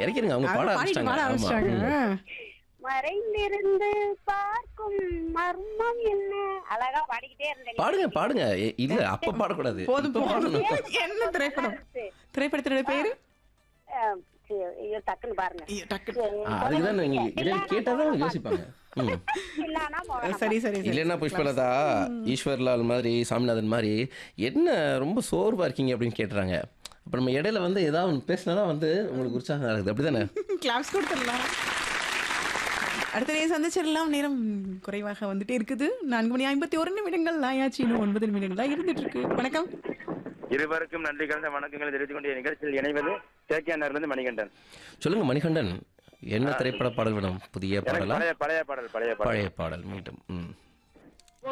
இறக்கிருங்க அவங்க பாட அவங்க பாடிட்டு பாட ஆரம்பிச்சிட்டாங்க ஆமா ஆரம்பிச்சிட்டாங்க மறைந்திருந்து பார்க்கும் மர்மம் என்ன அழகா பாடிக்கிட்டே இருந்தேன் பாடுங்க பாடுங்க எ- இல்ல அப்ப பாடக்கூடாது போதும் போதும் என்ன திரைப்படம் திரைப்படத்தோட பேரு அஹ், சரி, ஐயோ, டக்குன்னு பாருங்க ஐயோ, டக்கு ஆ, அதுக்குதான் நீங்க இடையில கேட்டாதான் அவங்க யோசிப்பாங்க ம். இல்லனா மோகனம். சரி சரி சரி இல்லைன்னா புஷ்பலதா ஈஸ்வர்லால் மாதிரி சாமிநாதன் மாதிரி என்ன ரொம்ப சோர்வா இருக்கீங்க அப்படின்னு கேட்டுறாங்க அப்ப நம்ம இடையில வந்து ஏதாவது ஒன்று பேசினாதான் வந்து உங்களுக்கு உற்சாகம் இருக்குது அப்படிதானே கிளாப்ஸ் கொடுத்துடலாம் அடுத்த நேரம் சந்திச்சிடலாம் நேரம் குறைவாக வந்துட்டே இருக்குது நான்கு மணி ஐம்பத்தி ஒரு நிமிடங்கள் ஆயாச்சு இன்னும் ஒன்பது நிமிடங்கள் தான் இருந்துட்டு இருக்கு வணக்கம் இருவருக்கும் நன்றி கலந்த வணக்கங்களை தெரிவித்துக் கொண்டு நிகழ்ச்சியில் இணைவது கேகேஆர்லேருந்து மணிகண்டன் சொல்லுங்க மணிகண்டன் என்ன திரைப்பட பாடல் வேணும் புதிய எனக்கு பாடலா பழைய பழைய பாடல் பழைய பாடல் பழைய பாடல் மீண்டும் ம்